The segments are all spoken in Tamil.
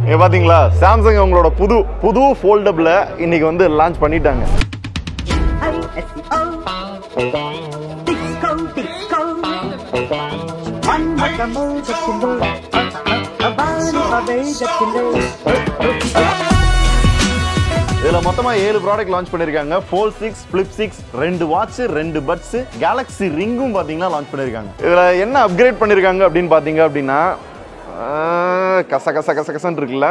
இங்க பாத்தீங்களா சாம்சங் அவங்களோட புது புது ஃபோல்டபிள் இன்னைக்கு வந்து லான்ச் பண்ணிட்டாங்க Disco, disco. One like a move that can move. A body of a baby that can move. இதுல மொத்தமா ஏழு ப்ராடக்ட் லான்ச் பண்ணிருக்காங்க ஃபோர் சிக்ஸ் ஃபிளிப் சிக்ஸ் ரெண்டு வாட்ச் ரெண்டு பட்ஸ் கேலக்ஸி ரிங்கும் பாத்தீங்கன்னா லான்ச் பண்ணிருக்காங்க இதுல என்ன அப்கிரேட் பண்ணிருக்காங்க அப்படின்னு பாத்தீங்க அப்படின்னா ஆஹ், கச கச கச கசன்னு இருக்குல்ல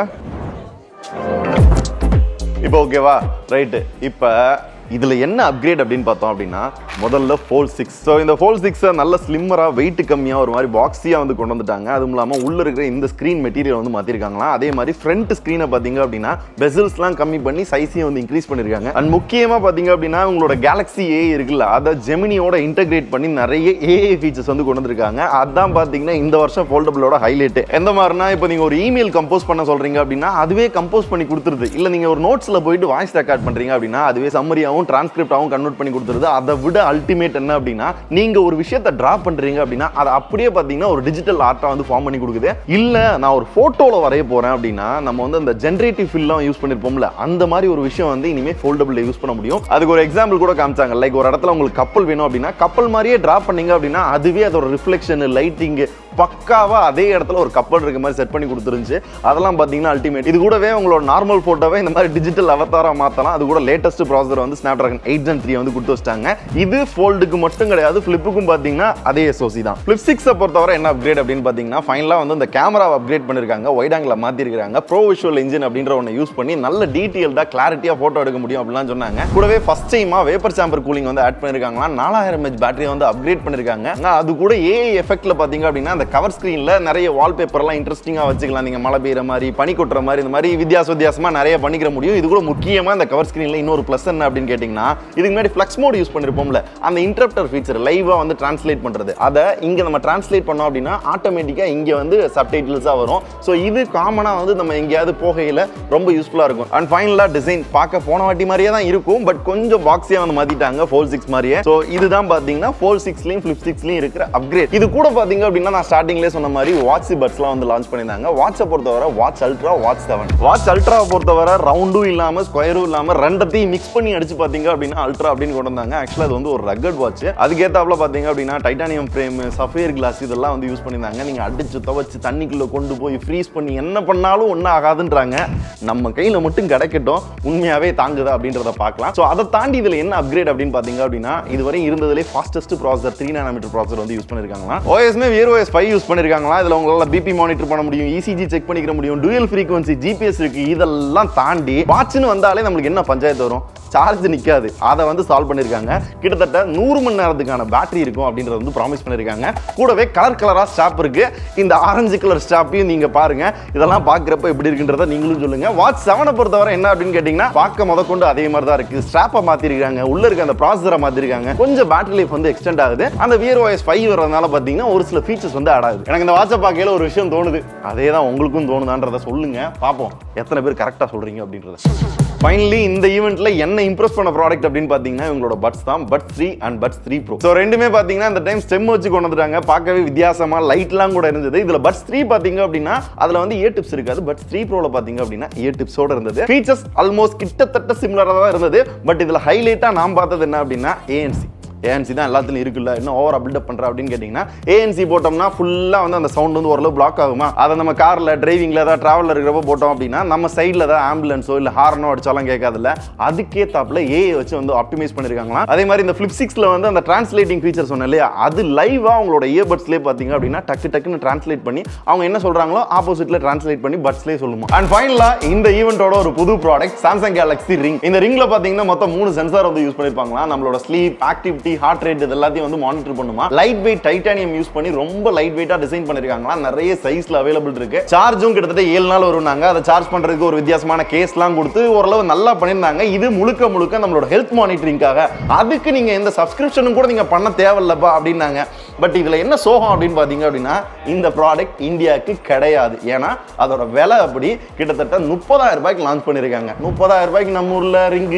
இப்போ ஓகேவா ரைட்டு இப்போ இதில் என்ன அப்கிரேட் அப்படின்னு பார்த்தோம் அப்படின்னா முதல்ல ஃபோல் சிக்ஸ் ஸோ இந்த ஃபோல் சிக்ஸை நல்ல ஸ்லிம்மராக வெயிட் கம்மியாக ஒரு மாதிரி பாக்ஸியாக வந்து கொண்டு வந்துட்டாங்க அதுவும் இல்லாமல் உள்ளே இருக்கிற இந்த ஸ்க்ரீன் மெட்டீரியல் வந்து மாற்றிருக்காங்களாம் அதே மாதிரி ஃப்ரண்ட் ஸ்க்ரீனை பார்த்தீங்க அப்படின்னா பெசல்ஸ்லாம் கம்மி பண்ணி சைஸையும் வந்து இன்க்ரீஸ் பண்ணியிருக்காங்க அண்ட் முக்கியமாக பார்த்தீங்க அப்படின்னா உங்களோட கேலக்ஸி ஏ இருக்குல்ல அதை ஜெமினியோட இன்டகிரேட் பண்ணி நிறைய ஏஐ ஃபீச்சர்ஸ் வந்து கொண்டு வந்திருக்காங்க அதான் பார்த்தீங்கன்னா இந்த வருஷம் ஃபோல்டபிளோட ஹைலைட் எந்த மாதிரினா இப்போ நீங்கள் ஒரு இமெயில் கம்போஸ் பண்ண சொல்கிறீங்க அப்படின்னா அதுவே கம்போஸ் பண்ணி கொடுத்துருது இல்லை நீங்கள் ஒரு நோட்ஸில் போயிட்டு வாய்ஸ் ரெக்கார்ட் பண்ணுறீங்க அப்படின்னா அதுவே சம்மரியாகவும் டிரான்ஸ்கிரிப்டாகவும் கன்வெர்ட் பண்ணி கொடுத்துருது அதை விட அல்டிமேட் என்ன அப்படின்னா நீங்கள் ஒரு விஷயத்தை ட்ரா பண்ணுறீங்க அப்படின்னா அதை அப்படியே பார்த்தீங்கன்னா ஒரு டிஜிட்டல் ஆர்ட்டாக வந்து ஃபார்ம் பண்ணி கொடுக்குது இல்லை நான் ஒரு ஃபோட்டோவில் வரைய போகிறேன் அப்படின்னா நம்ம வந்து அந்த ஜென்ரேட்டிவ் ஃபில்லாம் யூஸ் பண்ணியிருப்போம்ல அந்த மாதிரி ஒரு விஷயம் வந்து இனிமேல் ஃபோல்டபிள் யூஸ் பண்ண முடியும் அதுக்கு ஒரு எக்ஸாம்பிள் கூட காமிச்சாங்க லைக் ஒரு இடத்துல உங்களுக்கு கப்பல் வேணும் அப்படின்னா கப்பல் மாதிரியே ட்ரா பண்ணீங்க அப்படின்னா அதுவே அதோட ரிஃப்ளெக்ஷன் லைட்டிங் பக்காவா அதே இடத்துல ஒரு கப்பல் இருக்க மாதிரி செட் பண்ணி கொடுத்துருந்துச்சு அதெல்லாம் பார்த்தீங்கன்னா அல்டிமேட் இது கூடவே உங்களோட நார்மல் ஃபோட்டோவை இந்த மாதிரி டிஜிட்டல் அவதாரா மாற்றலாம் அது கூட லேட்டஸ்ட் ப்ராசர் வந்து Snapdragon eight gen three வந்து கொடுத்து வச்சிட்டாங்க இது ஃபோல்டுக்கு மட்டும் கிடையாது ஃப்ளிப்புக்கும் பார்த்தீங்கன்னா அதே எஸ்ஓசி தான் ஃப்ளிப் சிக்ஸை பொறுத்தவரை என்ன அப்கிரேட் அப்படின்னு பார்த்தீங்கன்னா ஃபைனலாக வந்து இந்த கேமராவை அப்கிரேட் பண்ணியிருக்காங்க ஒயிட் ஆங்கில் மாற்றிருக்காங்க ப்ரோ விஷுவல் இன்ஜின் அப்படின்ற ஒன்று யூஸ் பண்ணி நல்ல டீட்டெயில்டாக கிளாரிட்டியாக ஃபோட்டோ எடுக்க முடியும் அப்படிலாம் சொன்னாங்க கூடவே ஃபர்ஸ்ட் டைமாக வேப்பர் சாம்பர் கூலிங் வந்து ஆட் பண்ணியிருக்காங்களா நாலாயிரம் எச் பேட்டரியை வந்து அப்கிரேட் பண்ணியிருக்காங்க ஆனா, அது கூட ஏஐ எஃபெக்ட்ல பார்த்தீங்க அப்படின்னா அந்த கவர் ஸ்க்ரீனில் நிறைய வால்பேப்பர்லாம் இன்ட்ரெஸ்டிங்காக வச்சுக்கலாம் நீங்கள் மழை பெய்யுற மாதிரி பனி கொட்டுற மாதிரி இந்த மாதிரி வித்தியாச வித்தியாசமாக நிறைய பண்ணிக்கிற முடியும் இது கூட முக்கியமாக இந்த கவர் ஸ்க்ரீனில் இன்னொரு ப்ளஸ் என்ன அப்படின்னு கேட்டிங்கன்னா இதுக்கு முன்னாடி ஃப்ளக்ஸ் மோட் யூஸ் பண்ணிருப்போம்ல அந்த இன்டர்ப்டர் ஃபீச்சர் லைவாக வந்து டிரான்ஸ்லேட் பண்ணுறது அதை இங்கே நம்ம டிரான்ஸ்லேட் பண்ணோம் அப்படின்னா ஆட்டோமேட்டிக்காக இங்கே வந்து சப்டைட்டில்ஸாக வரும் ஸோ இது காமனாக வந்து நம்ம எங்கேயாவது போகையில் ரொம்ப யூஸ்ஃபுல்லாக இருக்கும் அண்ட் ஃபைனலாக டிசைன் பார்க்க போன வாட்டி மாதிரியே தான் இருக்கும் பட் கொஞ்சம் பாக்ஸியாக வந்து மாற்றிட்டாங்க ஃபோர் சிக்ஸ் மாதிரியே ஸோ இதுதான் பார்த்தீங்கன்னா ஃபோர் சிக்ஸ்லையும் ஃபிளிப் சிக்ஸ்லையும் இருக்கிற அப்கிரேட் இது கூட பார்த்தீங்க அப்படின்னா நான் ஸ்டார்டிங்லேயே சொன்ன மாதிரி வாட்ச் பட்ஸ்லாம் வந்து லான்ச் பண்ணியிருந்தாங்க வாட்சை பொறுத்தவரை watch ultra watch seven watch அல்ட்ராவை பொறுத்தவரை ரவுண்டும் இல்லாமல் ஸ்கொயரும் இல்லாமல் ரெண்டத்தையும் மிக்ஸ் பண்ணி அடிச்சு பார்த்தீங்க அப்படின்னா அல்ட்ரா அப்படின்னு கொண்டு வந்தாங்க ஆக்சுவலாக அது வந்து ஒரு ரக்கட் வாட்ச் அதுக்கேற்றாப்புல பார்த்தீங்க அப்படின்னா டைட்டானியம் ஃப்ரேம் சஃபேர் கிளாஸ் இதெல்லாம் வந்து யூஸ் பண்ணியிருந்தாங்க நீங்கள் அடிச்சு துவச்சு தண்ணிக்குள்ளே கொண்டு போய் ஃப்ரீஸ் பண்ணி என்ன பண்ணாலும் ஒன்றும் ஆகாதுன்றாங்க நம்ம கையில் மட்டும் கிடைக்கட்டும் உண்மையாகவே தாங்குதா அப்படின்றத பார்க்கலாம் ஸோ அதை தாண்டி இதில் என்ன அப்கிரேட் அப்படின்னு பார்த்தீங்க அப்படின்னா இதுவரை இருந்ததுலேயே fastest processor three nanometer processor வந்து யூஸ் பண்ணியிருக்காங்களா ஓஎஸ்மே வியர் ஓஎஸ் ஃபைவ் யூஸ் பண்ணியிருக்காங்களா இதில் உங்களால் பிபி மானிட்டர் பண்ண முடியும் இசிஜி செக் பண்ணிக்கிற முடியும் டூயல் ஃப்ரீக்வன்சி ஜிபிஎஸ் இருக்கு இதெல்லாம் தாண்டி வாட்ச்னு வந்தாலே நம்மளுக்கு என்ன பஞ்சாயத்து வரும் சார்ஜ் நிற்காது அதை வந்து சால்வ் பண்ணியிருக்காங்க கிட்டத்தட்ட நூறு மணி நேரத்துக்கான பேட்டரி இருக்கும் அப்படின்றத வந்து ப்ராமிஸ் பண்ணியிருக்காங்க கூடவே கலர் கலராக ஸ்டாப் இருக்கு இந்த ஆரஞ்சு கலர் ஸ்டாப்பையும் நீங்க பாருங்க இதெல்லாம் பார்க்குறப்ப எப்படி இருக்குன்றத நீங்களும் சொல்லுங்க வாட்ச் செவனை பொறுத்தவரை என்ன அப்படின்னு கேட்டிங்கன்னா பார்க்க முத கொண்டு அதே மாதிரி தான் இருக்கு ஸ்ட்ராப்பை மாற்றிருக்காங்க உள்ள இருக்க அந்த ப்ராசஸரை மாற்றிருக்காங்க கொஞ்சம் பேட்டரி லைஃப் வந்து எக்ஸ்டெண்ட் ஆகுது அந்த வியர் ஓஎஸ் ஃபைவ் வரதுனால பார்த்தீங்கன்னா ஒரு சில ஃபீச்சர்ஸ் வந்து ஆட் ஆகுது எனக்கு இந்த வாட்சை பார்க்கையில ஒரு விஷயம் தோணுது அதே தான் உங்களுக்கும் தோணுதான்றத சொல்லுங்க பார்ப்போம் எத்தனை பேர் கரெக்டாக சொல்றீங்க அப்படின்றத ஃபைனலி இந்த ஈவெண்ட்ல என்ன இம்ப்ரெஸ் பண்ண ப்ராடக்ட் அப்படின்னு பார்த்தீங்கன்னா இவங்களோட பட்ஸ் தான் buds three and buds three pro so ரெண்டுமே பார்த்தீங்கன்னா இந்த டைம் ஸ்டெம் வச்சு கொண்டு வந்துட்டாங்க பார்க்கவே வித்தியாசமா லைட்லாம் கூட இருந்தது இதுல பட்ஸ் த்ரீ பார்த்தீங்க அப்படின்னா அதுல வந்து ஏ டிப்ஸ் இருக்காது பட்ஸ் த்ரீ ப்ரோல பார்த்தீங்க அப்படின்னா ஏ டிப்ஸோட இருந்தது ஃபீச்சர்ஸ் ஆல்மோஸ்ட் கிட்டத்தட்ட சிமிலராக தான் இருந்தது பட் இதுல ஹைலைட்டா நான் பார்த்தது என்ன அப்படின்னா ஏஎன்சி ஏஎன்சி தான் எல்லாத்துலையும் இருக்குல்ல இன்னும் ஓவரா பில்டப் பண்ற அப்படின்னு கேட்டிங்கன்னா ஏஎன்சி போட்டோம்னா ஃபுல்லாக வந்து அந்த சவுண்ட் வந்து ஓரளவு பிளாக் ஆகுமா அதை நம்ம காரில் டிரைவிங்கில் ஏதாவது ட்ராவலில் இருக்கிறப்ப போட்டோம் அப்படின்னா நம்ம சைடில் ஏதாவது ஆம்புலன்ஸோ இல்லை ஹார்னோ அடிச்சாலும் கேட்காதுல்ல அதுக்கேத்தாப்புல ஏஐ வச்சு வந்து ஆப்டிமைஸ் பண்ணியிருக்காங்களாம் அதே மாதிரி இந்த ஃபிளிப் சிக்ஸில் வந்து அந்த டிரான்ஸ்லேட்டிங் ஃபீச்சர் சொன்னேன் இல்லையா அது லைவாக அவங்களோட இயர்பட்ஸ்லேயே பார்த்தீங்க அப்படின்னா டக்கு டக்குன்னு டிரான்ஸ்லேட் பண்ணி அவங்க என்ன சொல்கிறாங்களோ ஆப்போசிட்டில் டிரான்ஸ்லேட் பண்ணி பட்ஸ்லேயே சொல்லுமா அண்ட் ஃபைனலாக இந்த ஈவெண்ட்டோட ஒரு புது ப்ராடக்ட் சாம்சங் கேலக்ஸி ரிங் இந்த ரிங்ல பார்த்தீங்கன்னா மொத்தம் மூணு சென்சார் வந்து யூஸ் பண்ணியிருப்பாங்களா நம்மளோட ஸ்லீப் ஆக்டிவிட்டி ஹார்ட் ரேட் இது எல்லாத்தையும் வந்து மானிட்டர் பண்ணுமா லைட் வெயிட் டைட்டானியம் யூஸ் பண்ணி ரொம்ப லைட் வெயிட்டா டிசைன் பண்ணிருக்காங்களா நிறைய சைஸ்ல அவைலபிள் இருக்கு சார்ஜும் கிட்டத்தட்ட ஏழு நாள் வரும்னாங்க அதை சார்ஜ் பண்றதுக்கு ஒரு வித்தியாசமான கேஸ்லாம் கொடுத்து ஓரளவு நல்லா பண்ணியிருந்தாங்க இது முழுக்க முழுக்க நம்மளோட ஹெல்த் மானிட்டரிங்காக அதுக்கு நீங்க எந்த சப்ஸ்கிரிப்ஷனும் கூட நீங்க பண்ண தேவையில்லப்பா அப்படின்னாங்க பட் இதுல என்ன சோகம் அப்படின்னு பாத்தீங்க அப்படின்னா இந்த ப்ராடக்ட் இந்தியாவுக்கு கிடையாது ஏன்னா அதோட விலை அப்படி கிட்டத்தட்ட முப்பதாயிரம் ரூபாய்க்கு லான்ச் பண்ணிருக்காங்க முப்பதாயிரம் ரூபாய்க்கு நம்ம ஊர்ல ரிங்கு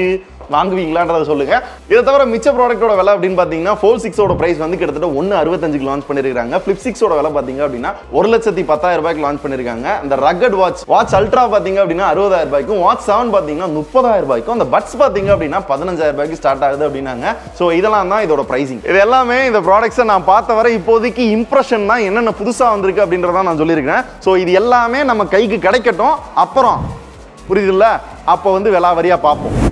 வாங்குவீங்களான்றத சொல்லுங்க இதை தவிர மிச்ச ப்ராடக்ட்டோட விலை அப்படின்னு பார்த்தீங்கன்னா ஃபோர் சிக்ஸோட பிரைஸ் வந்து கிட்டத்தட்ட ஒன்று அறுபத்தஞ்சுக்கு லான்ச் பண்ணிருக்காங்க ஃபிளிப் சிக்ஸோட விலை பார்த்தீங்க அப்படின்னா ஒரு லட்சத்தி பத்தாயிரம் ரூபாய்க்கு லான்ச் பண்ணிருக்காங்க இந்த ரகட் வாட்ச் வாட்ச் அல்ட்ரா பார்த்தீங்க அப்படின்னா அறுபதாயிரம் ரூபாய்க்கும் வாட்ச் செவன் பார்த்தீங்கன்னா முப்பதாயிரம் ரூபாய்க்கும் அந்த பட்ஸ் பார்த்தீங்க அப்படின்னா பதினஞ்சாயிரம் ரூபாய்க்கு ஸ்டார்ட் ஆகுது அப்படின்னாங்க ஸோ இதெல்லாம் தான் இதோட பிரைசிங் இது எல்லாமே இந்த ப்ராடக்ட்ஸை நான் பார்த்த வரை இப்போதைக்கு இம்ப்ரெஷன் தான் என்னென்ன புதுசாக வந்திருக்கு அப்படின்றத நான் சொல்லியிருக்கேன் ஸோ இது எல்லாமே நம்ம கைக்கு கிடைக்கட்டும் அப்புறம் புரியுதுல்ல அப்போ வந்து விலாவரியாக பார்ப்போம்